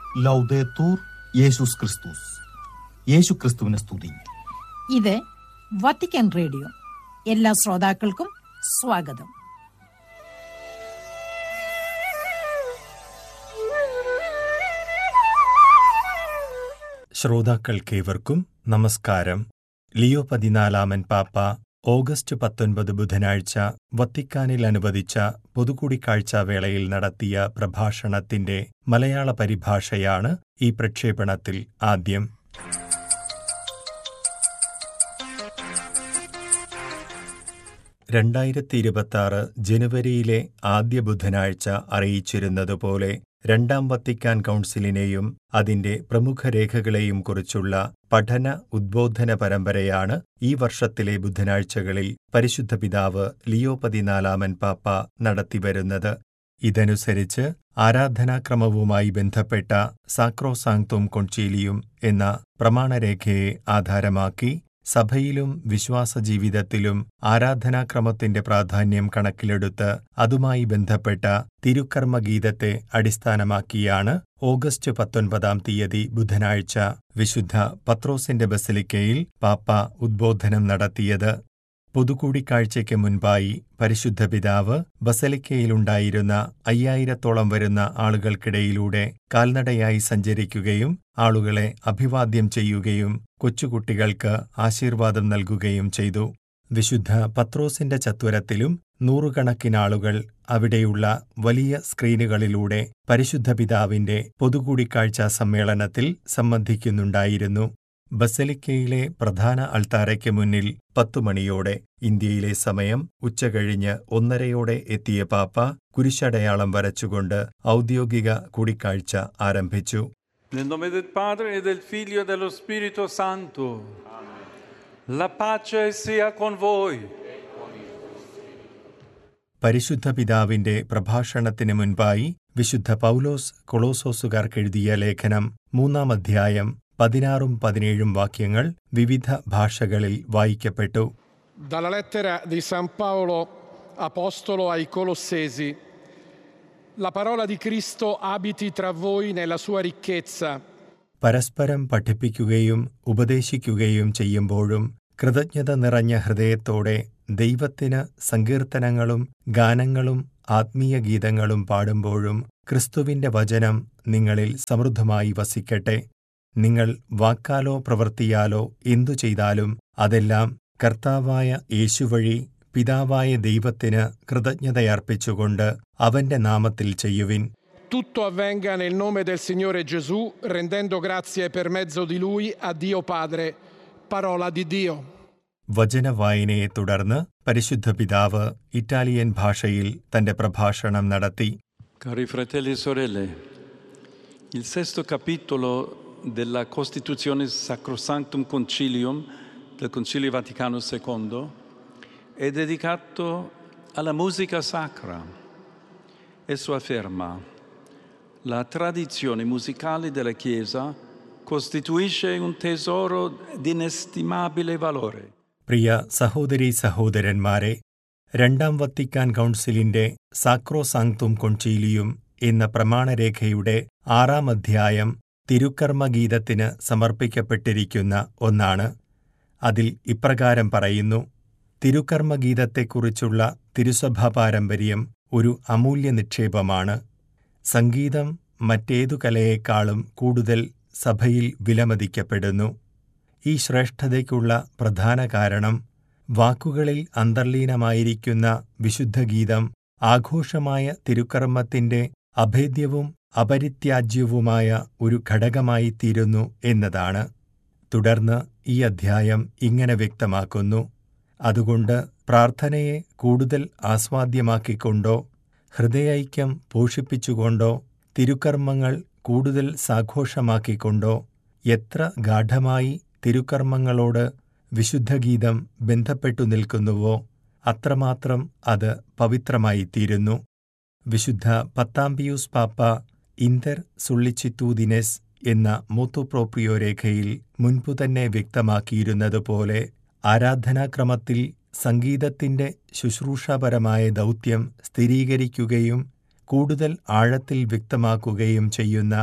ലൗദേത്തൂർ യേശുസ് ക്രിസ്തുസ് യേശു ക്രിസ്തുവിനെ സ്തുതി ഇത് വത്തിക്കാൻ റേഡിയോ എല്ലാ ശ്രോതാക്കൾക്കും സ്വാഗതം ശ്രോതാക്കൾക്കേവർക്കും നമസ്കാരം ലിയോ പതിനാലാമൻ പാപ്പ ഓഗസ്റ്റ് പത്തൊൻപത് ബുധനാഴ്ച വത്തിക്കാനിൽ അനുവദിച്ച പൊതുകൂടിക്കാഴ്ച വേളയിൽ നടത്തിയ പ്രഭാഷണത്തിന്റെ മലയാള പരിഭാഷയാണ് ഈ പ്രക്ഷേപണത്തിൽ ആദ്യം രണ്ടായിരത്തി ഇരുപത്തിയാറ് ജനുവരിയിലെ ആദ്യ ബുധനാഴ്ച അറിയിച്ചിരുന്നതുപോലെ രണ്ടാം വത്തിക്കാൻ കൗൺസിലിനെയും അതിന്റെ പ്രമുഖ രേഖകളെയും കുറിച്ചുള്ള പഠന ഉദ്ബോധന പരമ്പരയാണ് ഈ വർഷത്തിലെ ബുധനാഴ്ചകളിൽ പരിശുദ്ധ പിതാവ് ലിയോ പതിനാലാമൻ പാപ്പ നടത്തിവരുന്നത് ഇതനുസരിച്ച് ആരാധനാക്രമവുമായി ബന്ധപ്പെട്ട സാക്രോസാങ്തും കൊൺചീലിയും എന്ന പ്രമാണരേഖയെ ആധാരമാക്കി സഭയിലും വിശ്വാസജീവിതത്തിലും ആരാധനാക്രമത്തിന്റെ പ്രാധാന്യം കണക്കിലെടുത്ത് അതുമായി ബന്ധപ്പെട്ട തിരുക്കർമ്മഗീതത്തെ അടിസ്ഥാനമാക്കിയാണ് ഓഗസ്റ്റ് പത്തൊൻപതാം തീയതി ബുധനാഴ്ച വിശുദ്ധ പത്രോസിന്റെ ബസലിക്കയിൽ പാപ്പ ഉദ്ബോധനം നടത്തിയത് പൊതുകൂടിക്കാഴ്ചയ്ക്ക് മുൻപായി പരിശുദ്ധ പിതാവ് ബസലിക്കയിലുണ്ടായിരുന്ന അയ്യായിരത്തോളം വരുന്ന ആളുകൾക്കിടയിലൂടെ കാൽനടയായി സഞ്ചരിക്കുകയും ആളുകളെ അഭിവാദ്യം ചെയ്യുകയും കൊച്ചുകുട്ടികൾക്ക് ആശീർവാദം നൽകുകയും ചെയ്തു വിശുദ്ധ പത്രോസിന്റെ ചത്വരത്തിലും നൂറുകണക്കിനാളുകൾ അവിടെയുള്ള വലിയ സ്ക്രീനുകളിലൂടെ പരിശുദ്ധ പിതാവിന്റെ പൊതുകൂടിക്കാഴ്ച സമ്മേളനത്തിൽ സംബന്ധിക്കുന്നുണ്ടായിരുന്നു ബസലിക്കയിലെ പ്രധാന അൾത്താരയ്ക്ക് മുന്നിൽ പത്തുമണിയോടെ ഇന്ത്യയിലെ സമയം ഉച്ചകഴിഞ്ഞ് ഒന്നരയോടെ എത്തിയ പാപ്പ കുരിശടയാളം വരച്ചുകൊണ്ട് ഔദ്യോഗിക കൂടിക്കാഴ്ച ആരംഭിച്ചു Nel nome del Padre e del Figlio e dello Spirito Santo. La pace sia con voi. പരിശുദ്ധ പിതാവിന്റെ പ്രഭാഷണത്തിന് മുൻപായി വിശുദ്ധ പൗലോസ് കൊളോസോസുകാർക്കെഴുതിയ ലേഖനം മൂന്നാം അധ്യായം പതിനാറും പതിനേഴും വാക്യങ്ങൾ വിവിധ ഭാഷകളിൽ വായിക്കപ്പെട്ടു Dalla lettera di San Paolo, Apostolo ai Colossesi. La parola di Cristo abiti tra voi nella sua ricchezza, പരസ്പരം പഠിപ്പിക്കുകയും ഉപദേശിക്കുകയും ചെയ്യുമ്പോഴും കൃതജ്ഞത നിറഞ്ഞ ഹൃദയത്തോടെ ദൈവത്തിന് സങ്കീർത്തനങ്ങളും ഗാനങ്ങളും ആത്മീയ ഗീതങ്ങളും പാടുമ്പോഴും ക്രിസ്തുവിന്റെ വചനം നിങ്ങളിൽ സമൃദ്ധമായി വസിക്കട്ടെ നിങ്ങൾ വാക്കാലോ പ്രവൃത്തിയാലോ എന്തു ചെയ്താലും അതെല്ലാം കർത്താവായ യേശുവഴി പിതാവായ ദൈവത്തിന് കൃതജ്ഞതയർപ്പിച്ചുകൊണ്ട് അവന്റെ നാമത്തിൽ ചെയ്യുവിൻ tutto avvenga nel nome del Signore Gesù, rendendo grazie per mezzo di Lui a Dio Padre. Parola di Dio. വചനവായനയെ തുടർന്ന് പരിശുദ്ധ പിതാവ് ഇറ്റാലിയൻ ഭാഷയിൽ തന്റെ പ്രഭാഷണം നടത്തി Cari fratelli e sorelle, il sesto capitolo della Costituzione Sacrosanctum Concilium del Concilio Vaticano II è dedicato alla musica sacra. Esso afferma la tradizione musicale della Chiesa costituisce un tesoro di inestimabile valore. പ്രിയ സഹോദരീ സഹോദരന്മാരെ രണ്ടാം Vatican കൗൺസിലിന്റെ സാക്രോസാങ്തും കൊൺചീലിയും എന്ന പ്രമാണരേഖയുടെ ആറാം അധ്യായം തിരുക്കർമ്മഗീതത്തിന് സമർപ്പിക്കപ്പെട്ടിരിക്കുന്ന ഒന്നാണ് അതിൽ ഇപ്രകാരം പറയുന്നു തിരുക്കർമ്മഗീതത്തെക്കുറിച്ചുള്ള തിരുസഭാ പാരമ്പര്യം ഒരു അമൂല്യ നിക്ഷേപമാണ് സംഗീതം മറ്റേതു കലയേക്കാളും കൂടുതൽ സഭയിൽ വിലമതിക്കപ്പെടുന്നു ഈ ശ്രേഷ്ഠതയ്ക്കുള്ള പ്രധാന കാരണം വാക്കുകളിൽ അന്തർലീനമായിരിക്കുന്ന വിശുദ്ധഗീതം ആഘോഷമായ തിരുക്കർമ്മത്തിന്റെ അഭേദ്യവും അപരിത്യാജ്യവുമായ ഒരു ഘടകമായിത്തീരുന്നു എന്നതാണ് തുടർന്ന് ഈ അധ്യായം ഇങ്ങനെ വ്യക്തമാക്കുന്നു അതുകൊണ്ട് പ്രാർത്ഥനയെ കൂടുതൽ ആസ്വാദ്യമാക്കിക്കൊണ്ടോ ഹൃദയൈക്യം പോഷിപ്പിച്ചുകൊണ്ടോ തിരുക്കർമ്മങ്ങൾ കൂടുതൽ സാഘോഷമാക്കിക്കൊണ്ടോ എത്ര ഗാഠമായി തിരുക്കർമ്മങ്ങളോട് വിശുദ്ധഗീതം ബന്ധപ്പെട്ടു നിൽക്കുന്നുവോ അത്രമാത്രം അത് പവിത്രമായിത്തീരുന്നു വിശുദ്ധ പത്താം പിയൂസ് പാപ്പ ഇന്റർ സുള്ളിച്ചിത്തൂദിനെസ് എന്ന മൂത്തുപ്രോപ്രിയോ രേഖയിൽ മുൻപുതന്നെ വ്യക്തമാക്കിയിരുന്നതുപോലെ ആരാധനാക്രമത്തിൽ സംഗീതത്തിന്റെ ശുശ്രൂഷാപരമായ ദൗത്യം സ്ഥിരീകരിക്കുകയും കൂടുതൽ ആഴത്തിൽ വ്യക്തമാക്കുകയും ചെയ്യുന്ന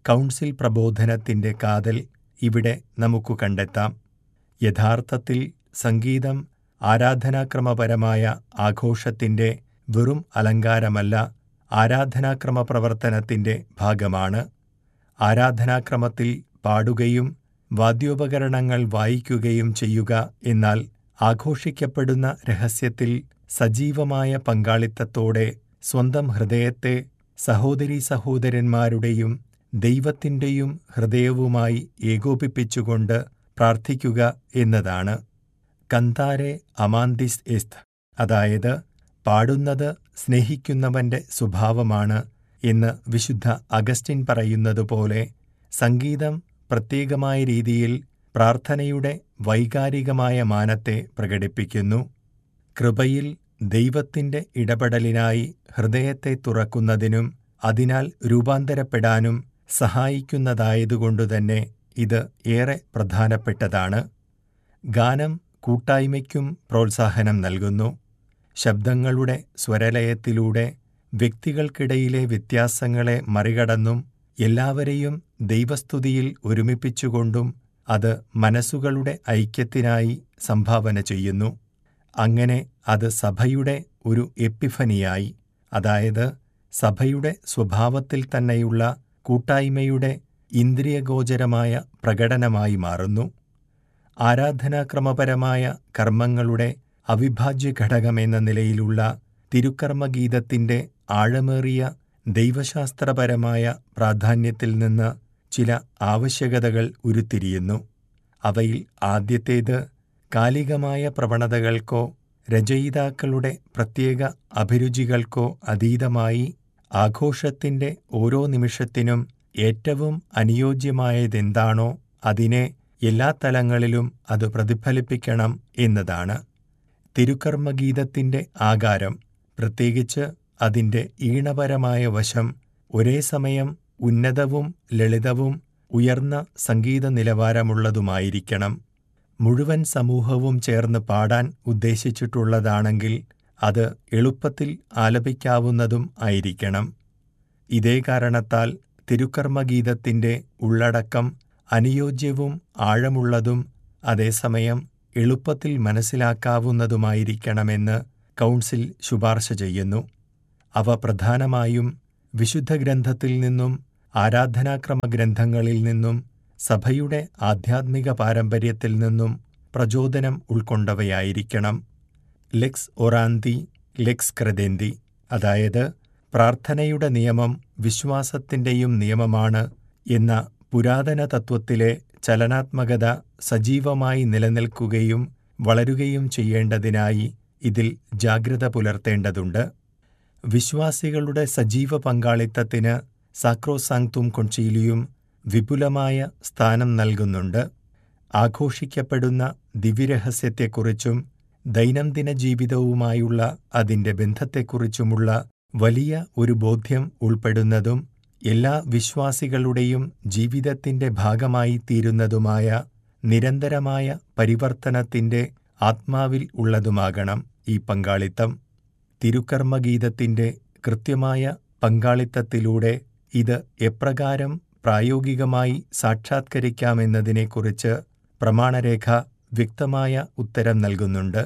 കൗൺസിൽ പ്രബോധനത്തിന്റെ കാതൽ ഇവിടെ നമുക്ക് കണ്ടെത്താം യഥാർത്ഥത്തിൽ സംഗീതം ആരാധനാക്രമപരമായ ആഘോഷത്തിന്റെ വെറും അലങ്കാരമല്ല ആരാധനാക്രമ പ്രവർത്തനത്തിന്റെ ഭാഗമാണ് ആരാധനാക്രമത്തിൽ പാടുകയും വാദ്യോപകരണങ്ങൾ വായിക്കുകയും ചെയ്യുക എന്നാൽ ആഘോഷിക്കപ്പെടുന്ന രഹസ്യത്തിൽ സജീവമായ പങ്കാളിത്തത്തോടെ സ്വന്തം ഹൃദയത്തെ സഹോദരീ സഹോദരന്മാരുടെയും ദൈവത്തിൻ്റെയും ഹൃദയവുമായി ഏകോപിപ്പിച്ചുകൊണ്ട് പ്രാർത്ഥിക്കുക എന്നതാണ് കന്താരെ അമാന്തിസ് എസ്ത് അതായത് പാടുന്നത് സ്നേഹിക്കുന്നവന്റെ സ്വഭാവമാണ് എന്ന് വിശുദ്ധ അഗസ്റ്റിൻ പറയുന്നതുപോലെ സംഗീതം പ്രത്യേകമായ രീതിയിൽ പ്രാർത്ഥനയുടെ വൈകാരികമായ മാനത്തെ പ്രകടിപ്പിക്കുന്നു കൃപയിൽ ദൈവത്തിന്റെ ഇടപെടലിനായി ഹൃദയത്തെ തുറക്കുന്നതിനും അതിനാൽ രൂപാന്തരപ്പെടാനും സഹായിക്കുന്നതായതുകൊണ്ടുതന്നെ ഇത് ഏറെ പ്രധാനപ്പെട്ടതാണ് ഗാനം കൂട്ടായ്മയ്ക്കും പ്രോത്സാഹനം നൽകുന്നു ശബ്ദങ്ങളുടെ സ്വരലയത്തിലൂടെ വ്യക്തികൾക്കിടയിലെ വ്യത്യാസങ്ങളെ മറികടന്നും എല്ലാവരെയും ദൈവസ്തുതിയിൽ ഒരുമിപ്പിച്ചുകൊണ്ടും അത് മനസ്സുകളുടെ ഐക്യത്തിനായി സംഭാവന ചെയ്യുന്നു അങ്ങനെ അത് സഭയുടെ ഒരു എപ്പിഫനിയായി അതായത് സഭയുടെ സ്വഭാവത്തിൽ തന്നെയുള്ള കൂട്ടായ്മയുടെ ഇന്ദ്രിയഗോചരമായ പ്രകടനമായി മാറുന്നു ആരാധനാക്രമപരമായ കർമ്മങ്ങളുടെ അവിഭാജ്യ ഘടകമെന്ന നിലയിലുള്ള തിരുക്കർമ്മഗീതത്തിന്റെ ആഴമേറിയ ദൈവശാസ്ത്രപരമായ പ്രാധാന്യത്തിൽ നിന്ന് ചില ആവശ്യകതകൾ ഉരുത്തിരിയുന്നു അവയിൽ ആദ്യത്തേത് കാലികമായ പ്രവണതകൾക്കോ രചയിതാക്കളുടെ പ്രത്യേക അഭിരുചികൾക്കോ അതീതമായി ആഘോഷത്തിന്റെ ഓരോ നിമിഷത്തിനും ഏറ്റവും അനുയോജ്യമായതെന്താണോ അതിനെ എല്ലാ തലങ്ങളിലും അത് പ്രതിഫലിപ്പിക്കണം എന്നതാണ് തിരുക്കർമ്മഗീതത്തിന്റെ ആകാരം പ്രത്യേകിച്ച് അതിന്റെ ഈണപരമായ വശം ഒരേ സമയം ഉന്നതവും ലളിതവും ഉയർന്ന സംഗീത നിലവാരമുള്ളതുമായിരിക്കണം മുഴുവൻ സമൂഹവും ചേർന്ന് പാടാൻ ഉദ്ദേശിച്ചിട്ടുള്ളതാണെങ്കിൽ അത് എളുപ്പത്തിൽ ആലപിക്കാവുന്നതും ആയിരിക്കണം ഇതേ കാരണത്താൽ തിരുക്കർമ്മഗീതത്തിന്റെ ഉള്ളടക്കം അനുയോജ്യവും ആഴമുള്ളതും അതേസമയം എളുപ്പത്തിൽ മനസ്സിലാക്കാവുന്നതുമായിരിക്കണമെന്ന് കൗൺസിൽ ശുപാർശ ചെയ്യുന്നു അവ പ്രധാനമായും വിശുദ്ധ ഗ്രന്ഥത്തിൽ നിന്നും ആരാധനാക്രമ ഗ്രന്ഥങ്ങളിൽ നിന്നും സഭയുടെ ആധ്യാത്മിക പാരമ്പര്യത്തിൽ നിന്നും പ്രചോദനം ഉൾക്കൊണ്ടവയായിരിക്കണം ലെക്സ് ഒറാന്തി ലെക്സ് ക്രദേന്തി അതായത് പ്രാർത്ഥനയുടെ നിയമം വിശ്വാസത്തിന്റെയും നിയമമാണ് എന്ന പുരാതന തത്വത്തിലെ ചലനാത്മകത സജീവമായി നിലനിൽക്കുകയും വളരുകയും ചെയ്യേണ്ടതിനായി ഇതിൽ ജാഗ്രത പുലർത്തേണ്ടതുണ്ട് വിശ്വാസികളുടെ സജീവ പങ്കാളിത്തത്തിന് സാക്രോസാങ്തും കൊൺചീലിയും വിപുലമായ സ്ഥാനം നൽകുന്നുണ്ട് ആഘോഷിക്കപ്പെടുന്ന ദിവ്യരഹസ്യത്തെക്കുറിച്ചും ദൈനംദിന ജീവിതവുമായുള്ള അതിന്റെ ബന്ധത്തെക്കുറിച്ചുമുള്ള വലിയ ഒരു ബോധ്യം ഉൾപ്പെടുന്നതും എല്ലാ വിശ്വാസികളുടെയും ജീവിതത്തിന്റെ ഭാഗമായി തീരുന്നതുമായ നിരന്തരമായ പരിവർത്തനത്തിന്റെ ആത്മാവിൽ ഉള്ളതുമാകണം ഈ പങ്കാളിത്തം തിരുക്കർമ്മഗീതത്തിന്റെ കൃത്യമായ പങ്കാളിത്തത്തിലൂടെ ഇത് എപ്രകാരം പ്രായോഗികമായി സാക്ഷാത്കരിക്കാമെന്നതിനെക്കുറിച്ച് പ്രമാണരേഖ വ്യക്തമായ ഉത്തരം നൽകുന്നുണ്ട്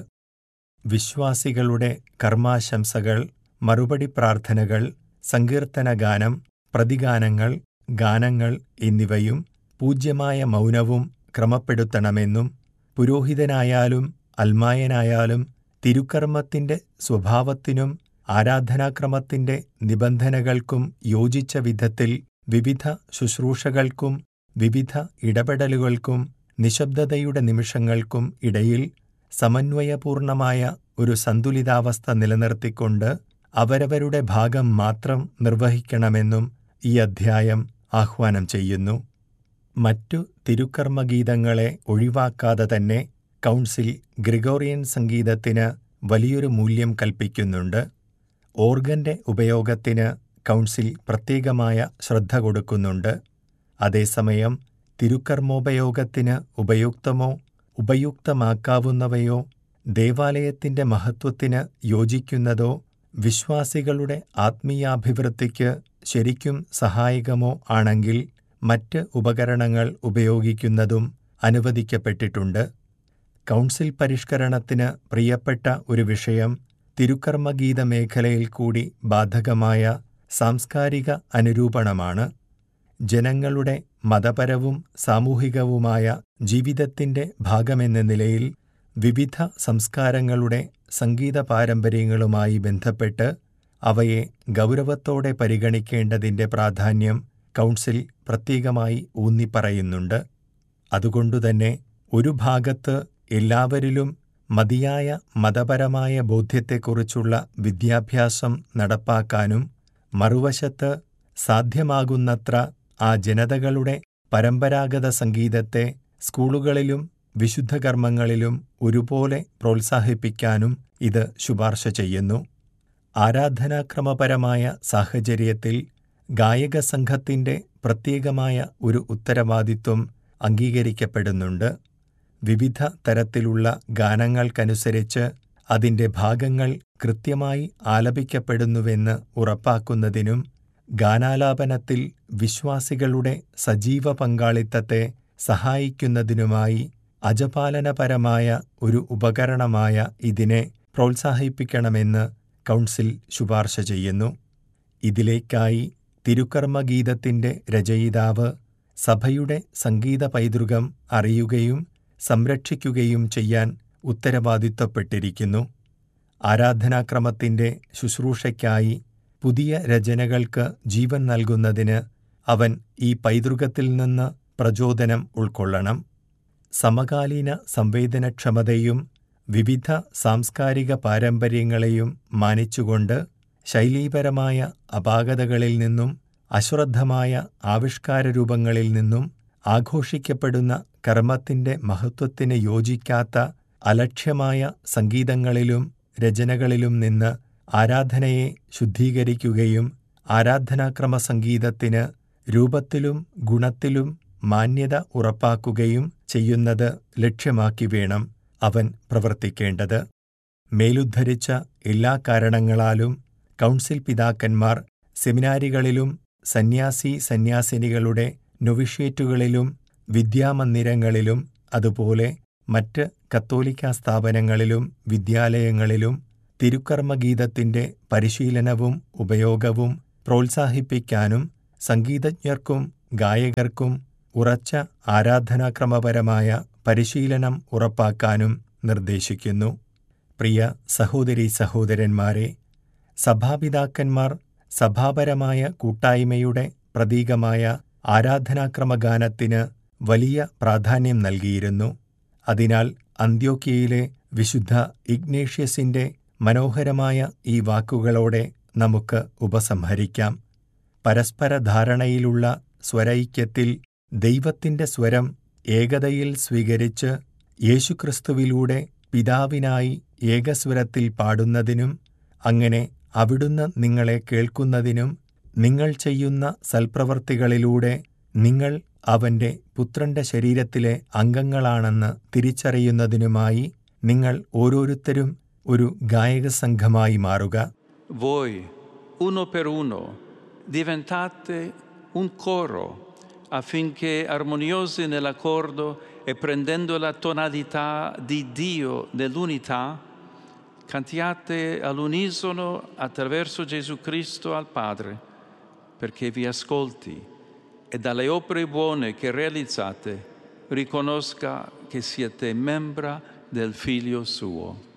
വിശ്വാസികളുടെ കർമാശംസകൾ മറുപടി പ്രാർത്ഥനകൾ സങ്കീർത്തനഗാനം പ്രതിഗാനങ്ങൾ ഗാനങ്ങൾ എന്നിവയും പൂജ്യമായ മൗനവും ക്രമപ്പെടുത്തണമെന്നും പുരോഹിതനായാലും അൽമായനായാലും തിരുക്കർമ്മത്തിന്റെ സ്വഭാവത്തിനും ആരാധനാക്രമത്തിന്റെ നിബന്ധനകൾക്കും യോജിച്ച വിധത്തിൽ വിവിധ ശുശ്രൂഷകൾക്കും വിവിധ ഇടപെടലുകൾക്കും നിശബ്ദതയുടെ നിമിഷങ്ങൾക്കും ഇടയിൽ സമന്വയപൂർണമായ ഒരു സന്തുലിതാവസ്ഥ നിലനിർത്തിക്കൊണ്ട് അവരവരുടെ ഭാഗം മാത്രം നിർവഹിക്കണമെന്നും ഈ അധ്യായം ആഹ്വാനം ചെയ്യുന്നു മറ്റു തിരുക്കർമ്മഗീതങ്ങളെ ഒഴിവാക്കാതെ തന്നെ കൗൺസിൽ ഗ്രിഗോറിയൻ സംഗീതത്തിന് വലിയൊരു മൂല്യം കൽപ്പിക്കുന്നുണ്ട് ഓർഗന്റെ ഉപയോഗത്തിന് കൗൺസിൽ പ്രത്യേകമായ ശ്രദ്ധ കൊടുക്കുന്നുണ്ട് അതേസമയം തിരുക്കർമ്മോപയോഗത്തിന് ഉപയുക്തമോ ഉപയുക്തമാക്കാവുന്നവയോ ദേവാലയത്തിന്റെ മഹത്വത്തിന് യോജിക്കുന്നതോ വിശ്വാസികളുടെ ആത്മീയാഭിവൃദ്ധിക്ക് ശരിക്കും സഹായകമോ ആണെങ്കിൽ മറ്റ് ഉപകരണങ്ങൾ ഉപയോഗിക്കുന്നതും അനുവദിക്കപ്പെട്ടിട്ടുണ്ട് കൗൺസിൽ പരിഷ്കരണത്തിന് പ്രിയപ്പെട്ട ഒരു വിഷയം തിരുക്കർമ്മഗീത മേഖലയിൽ കൂടി ബാധകമായ സാംസ്കാരിക അനുരൂപണമാണ് ജനങ്ങളുടെ മതപരവും സാമൂഹികവുമായ ജീവിതത്തിന്റെ ഭാഗമെന്ന നിലയിൽ വിവിധ സംസ്കാരങ്ങളുടെ സംഗീത പാരമ്പര്യങ്ങളുമായി ബന്ധപ്പെട്ട് അവയെ ഗൗരവത്തോടെ പരിഗണിക്കേണ്ടതിന്റെ പ്രാധാന്യം കൗൺസിൽ പ്രത്യേകമായി ഊന്നിപ്പറയുന്നുണ്ട് അതുകൊണ്ടുതന്നെ ഒരു ഭാഗത്ത് എല്ലാവരിലും മതിയായ മതപരമായ ബോധ്യത്തെക്കുറിച്ചുള്ള വിദ്യാഭ്യാസം നടപ്പാക്കാനും മറുവശത്ത് സാധ്യമാകുന്നത്ര ആ ജനതകളുടെ പരമ്പരാഗത സംഗീതത്തെ സ്കൂളുകളിലും വിശുദ്ധ കർമ്മങ്ങളിലും ഒരുപോലെ പ്രോത്സാഹിപ്പിക്കാനും ഇത് ശുപാർശ ചെയ്യുന്നു ആരാധനാക്രമപരമായ സാഹചര്യത്തിൽ ഗായക സംഘത്തിന്റെ പ്രത്യേകമായ ഒരു ഉത്തരവാദിത്വം അംഗീകരിക്കപ്പെടുന്നുണ്ട് വിവിധ തരത്തിലുള്ള ഗാനങ്ങൾക്കനുസരിച്ച് അതിന്റെ ഭാഗങ്ങൾ കൃത്യമായി ആലപിക്കപ്പെടുന്നുവെന്ന് ഉറപ്പാക്കുന്നതിനും ഗാനാലാപനത്തിൽ വിശ്വാസികളുടെ സജീവ പങ്കാളിത്തത്തെ സഹായിക്കുന്നതിനുമായി അജപാലനപരമായ ഒരു ഉപകരണമായ ഇതിനെ പ്രോത്സാഹിപ്പിക്കണമെന്ന് കൗൺസിൽ ശുപാർശ ചെയ്യുന്നു ഇതിലേക്കായി തിരുക്കർമ്മഗീതത്തിന്റെ രചയിതാവ് സഭയുടെ സംഗീത പൈതൃകം അറിയുകയും സംരക്ഷിക്കുകയും ചെയ്യാൻ ഉത്തരവാദിത്വപ്പെട്ടിരിക്കുന്നു ആരാധനാക്രമത്തിന്റെ ശുശ്രൂഷയ്ക്കായി പുതിയ രചനകൾക്ക് ജീവൻ നൽകുന്നതിന് അവൻ ഈ പൈതൃകത്തിൽ നിന്ന് പ്രചോദനം ഉൾക്കൊള്ളണം സമകാലീന സംവേദനക്ഷമതയും വിവിധ സാംസ്കാരിക പാരമ്പര്യങ്ങളെയും മാനിച്ചുകൊണ്ട് ശൈലീപരമായ അപാകതകളിൽ നിന്നും അശ്രദ്ധമായ ആവിഷ്കാരരൂപങ്ങളിൽ നിന്നും ആഘോഷിക്കപ്പെടുന്ന കർമ്മത്തിന്റെ മഹത്വത്തിന് യോജിക്കാത്ത അലക്ഷ്യമായ സംഗീതങ്ങളിലും രചനകളിലും നിന്ന് ആരാധനയെ ശുദ്ധീകരിക്കുകയും ആരാധനാക്രമ സംഗീതത്തിന് രൂപത്തിലും ഗുണത്തിലും മാന്യത ഉറപ്പാക്കുകയും ചെയ്യുന്നത് ലക്ഷ്യമാക്കി വേണം അവൻ പ്രവർത്തിക്കേണ്ടത് മേലുദ്ധരിച്ച എല്ലാ കാരണങ്ങളാലും കൗൺസിൽ പിതാക്കന്മാർ സെമിനാരികളിലും സന്യാസി സന്യാസിനികളുടെ നൊവിഷ്യേറ്റുകളിലും വിദ്യാമന്ദിരങ്ങളിലും അതുപോലെ മറ്റ് കത്തോലിക്ക സ്ഥാപനങ്ങളിലും വിദ്യാലയങ്ങളിലും തിരുക്കർമ്മഗീതത്തിന്റെ പരിശീലനവും ഉപയോഗവും പ്രോത്സാഹിപ്പിക്കാനും സംഗീതജ്ഞർക്കും ഗായകർക്കും ഉറച്ച ആരാധനാക്രമപരമായ പരിശീലനം ഉറപ്പാക്കാനും നിർദ്ദേശിക്കുന്നു പ്രിയ സഹോദരീ സഹോദരന്മാരെ സഭാപിതാക്കന്മാർ സഭാപരമായ കൂട്ടായ്മയുടെ പ്രതീകമായ ആരാധനാക്രമഗാനത്തിന് വലിയ പ്രാധാന്യം നൽകിയിരുന്നു അതിനാൽ അന്ത്യോക്യയിലെ വിശുദ്ധ ഇഗ്നേഷ്യസിന്റെ മനോഹരമായ ഈ വാക്കുകളോടെ നമുക്ക് ഉപസംഹരിക്കാം പരസ്പര ധാരണയിലുള്ള സ്വരൈക്യത്തിൽ ദൈവത്തിന്റെ സ്വരം ഏകതയിൽ സ്വീകരിച്ച് യേശുക്രിസ്തുവിലൂടെ പിതാവിനായി ഏകസ്വരത്തിൽ പാടുന്നതിനും അങ്ങനെ അവിടുന്ന് നിങ്ങളെ കേൾക്കുന്നതിനും നിങ്ങൾ ചെയ്യുന്ന സൽപ്രവർത്തികളിലൂടെ നിങ്ങൾ അവന്റെ പുത്രന്റെ ശരീരത്തിലെ അംഗങ്ങളാണെന്ന് തിരിച്ചറിയുന്നതിനുമായി നിങ്ങൾ ഓരോരുത്തരും ഒരു ഗായക സംഘമായി മാറുക Voi, uno per uno, diventate un coro affinché armoniosi nell'accordo e prendendo la tonalità di Dio nell'unità, cantiate all'unisono attraverso Gesù Cristo al Padre, perché vi ascolti e dalle opere buone che realizzate riconosca che siete membra del Figlio suo.